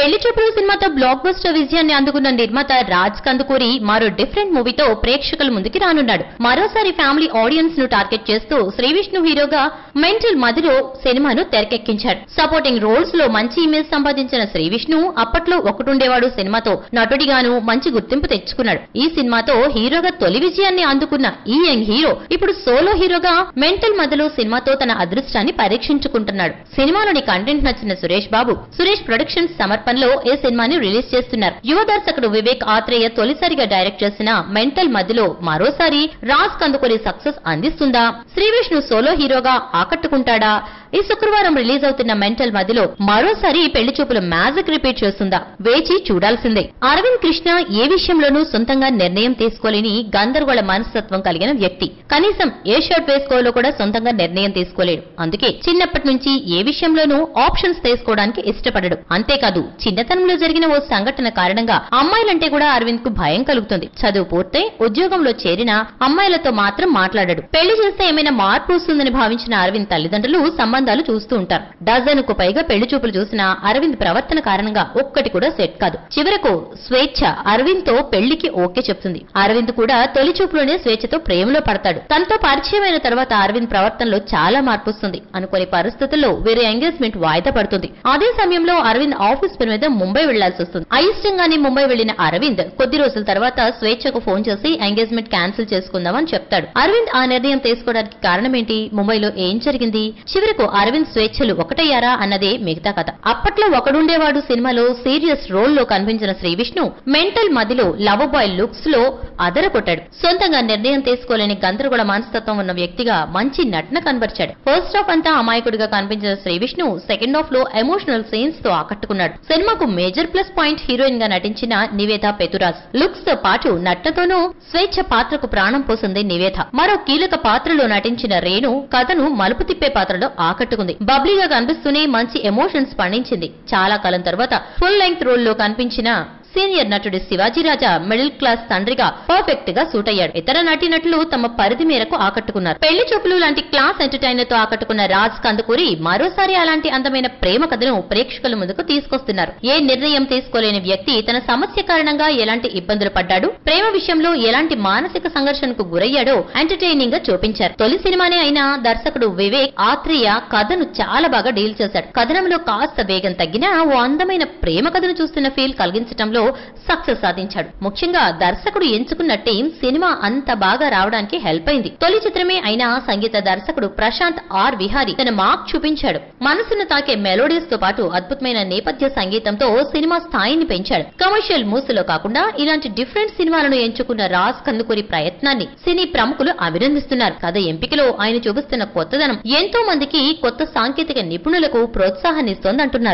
పెళ్లి చూపులు సినిమాతో బ్లాక్ బస్టర్ విజయాన్ని అందుకున్న నిర్మాత రాజ్ కందుకూరి మరో డిఫరెంట్ మూవీతో ప్రేక్షకుల ముందుకి రానున్నాడు మరోసారి ఫ్యామిలీ ఆడియన్స్ ను టార్గెట్ చేస్తూ శ్రీ విష్ణు హీరోగా మెంటల్ మదిలో సినిమాను తెరకెక్కించాడు సపోర్టింగ్ రోల్స్ లో మంచి ఇమేజ్ సంపాదించిన శ్రీ విష్ణు అప్పట్లో ఒకటుండేవాడు సినిమాతో నటుడిగాను మంచి గుర్తింపు తెచ్చుకున్నాడు ఈ సినిమాతో హీరోగా తొలి విజయాన్ని అందుకున్న ఈ యంగ్ హీరో ఇప్పుడు సోలో హీరోగా మెంటల్ మదిలో సినిమాతో తన అదృష్టాన్ని పరీక్షించుకుంటున్నాడు సినిమాలోని కంటెంట్ నచ్చిన సురేష్ బాబు సురేష్ ప్రొడక్షన్స్ సమర్పణలో ఈ సినిమాని రిలీజ్ చేస్తున్నారు యువ దర్శకుడు వివేక్ ఆత్రేయ తొలిసారిగా డైరెక్ట్ చేసిన మెంటల్ మధ్యలో మరోసారి రాజ్ కందుకూరి సక్సెస్ అందిస్తుందా శ్రీ విష్ణు సోలో హీరోగా ఆకట్టుకుంటాడా ఈ శుక్రవారం రిలీజ్ అవుతున్న మెంటల్ మధ్యలో మరోసారి పెళ్లి చూపుల మ్యాజిక్ రిపీట్ చేస్తుందా వేచి చూడాల్సిందే అరవింద్ కృష్ణ ఏ విషయంలోనూ సొంతంగా నిర్ణయం తీసుకోలేని గందరగోళ మనస్తత్వం కలిగిన వ్యక్తి కనీసం ఏ షర్ట్ వేసుకోవాలో కూడా సొంతంగా నిర్ణయం తీసుకోలేడు అందుకే చిన్నప్పటి నుంచి ఏ విషయంలోనూ ఆప్షన్స్ తీసుకోవడానికి ఇష్టపడడు అంతేకాదు చిన్నతనంలో జరిగిన ఓ సంఘటన కారణంగా అమ్మాయిలంటే కూడా అరవింద్ కు భయం కలుగుతుంది చదువు పూర్తయి ఉద్యోగంలో చేరిన అమ్మాయిలతో మాత్రం మాట్లాడాడు పెళ్లి చేస్తే ఏమైనా మార్పు వస్తుందని భావించిన అరవింద్ తల్లిదండ్రులు సంబంధాలు చూస్తూ ఉంటారు డజన్ కు పైగా పెళ్లి చూపులు చూసిన అరవింద్ ప్రవర్తన కారణంగా ఒక్కటి కూడా సెట్ కాదు చివరకు స్వేచ్ఛ అరవింద్ తో పెళ్లికి ఓకే చెప్తుంది అరవింద్ కూడా తొలి చూపులోనే స్వేచ్ఛతో ప్రేమలో పడతాడు తనతో పరిచయమైన తర్వాత అరవింద్ ప్రవర్తనలో చాలా మార్పు వస్తుంది అనుకోని పరిస్థితుల్లో వీరి ఎంగేజ్మెంట్ వాయిదా పడుతుంది అదే సమయంలో అరవింద్ ఆఫీస్ పని మీద ముంబై వెళ్లాల్సి వస్తుంది అయిష్టంగానే ముంబై వెళ్లిన అరవింద్ కొద్ది రోజుల తర్వాత స్వేచ్ఛకు ఫోన్ చేసి ఎంగేజ్మెంట్ క్యాన్సిల్ చేసుకుందామని చెప్తాడు అరవింద్ ఆ నిర్ణయం తీసుకోవడానికి కారణమేంటి ముంబైలో ఏం జరిగింది చివరకు అరవింద్ స్వేచ్ఛలు ఒకటయ్యారా అన్నదే మిగతా కథ అప్పట్లో ఒకడుండేవాడు సినిమాలో సీరియస్ రోల్ లో కనిపించిన Shri Vishnu mental Madhilo love boy looks లో అదరకొట్టాడు సొంతంగా నిర్ణయం తీసుకోలేని గందరగోళ మనస్తత్వం ఉన్న వ్యక్తిగా మంచి నటన కనబరిచాడు ఫస్ట్ హాఫ్ అంతా అమాయకుడిగా కనిపించిన శ్రీ విష్ణు సెకండ్ హాఫ్ లో ఎమోషనల్ సీన్స్ తో ఆకట్టుకున్నాడు సినిమాకు మేజర్ ప్లస్ పాయింట్ హీరోయిన్ గా నటించిన నివేద పెతురాజ్ లుక్స్ తో పాటు నటనతోనూ స్వేచ్ఛ పాత్రకు ప్రాణం పోసింది నివేద మరో కీలక పాత్రలో నటించిన రేణు కథను మలుపు తిప్పే పాత్రలో ఆకట్టుకుంది బబ్లీగా కనిపిస్తూనే మంచి ఎమోషన్స్ పండించింది చాలా కాలం తర్వాత ఫుల్ లెంగ్త్ రోల్ లో కనిపించిన సీనియర్ నటుడు శివాజీ రాజా మిడిల్ క్లాస్ తండ్రిగా పర్ఫెక్ట్ గా సూట్ అయ్యాడు ఇతర నటీనటులు తమ పరిధి మేరకు ఆకట్టుకున్నారు పెళ్లి చూపులు లాంటి క్లాస్ ఎంటర్టైనర్ తో ఆకట్టుకున్న రాజ్ కందుకూరి మరోసారి అలాంటి అందమైన ప్రేమ కథను ప్రేక్షకుల ముందుకు తీసుకొస్తున్నారు ఏ నిర్ణయం తీసుకోలేని వ్యక్తి తన సమస్య కారణంగా ఎలాంటి ఇబ్బందులు పడ్డాడు ప్రేమ విషయంలో ఎలాంటి మానసిక సంఘర్షణకు గురయ్యాడో ఎంటర్టైనింగ్ గా చూపించారు తొలి సినిమానే అయినా దర్శకుడు వివేక్ ఆత్రేయ కథను చాలా బాగా డీల్ చేశాడు కథనంలో కాస్త వేగం తగ్గినా ఓ అందమైన ప్రేమ కథను చూస్తున్న ఫీల్ కలిగించడంలో సక్సెస్ సాధించాడు ముఖ్యంగా దర్శకుడు ఎంచుకున్న టీం సినిమా అంత బాగా రావడానికి హెల్ప్ అయింది తొలి చిత్రమే అయినా సంగీత దర్శకుడు ప్రశాంత్ ఆర్ విహారి తన మార్క్ చూపించాడు మనసును తాకే మెలోడీస్ తో పాటు అద్భుతమైన నేపథ్య సంగీతంతో సినిమా స్థాయిని పెంచాడు కమర్షియల్ మూసులో కాకుండా ఇలాంటి డిఫరెంట్ సినిమాలను ఎంచుకున్న రాజ్ కందుకూరి ప్రయత్నాన్ని సినీ ప్రముఖులు అభినందిస్తున్నారు కథ ఎంపికలో ఆయన చూపిస్తున్న కొత్తదనం ఎంతో మందికి కొత్త సాంకేతిక నిపుణులకు ప్రోత్సాహాన్నిస్తోందంటున్నారు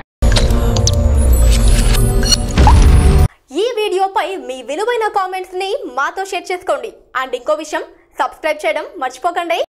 ఈ వీడియోపై మీ విలువైన కామెంట్స్ ని మాతో షేర్ చేసుకోండి అండ్ ఇంకో విషయం సబ్స్క్రైబ్ చేయడం మర్చిపోకండి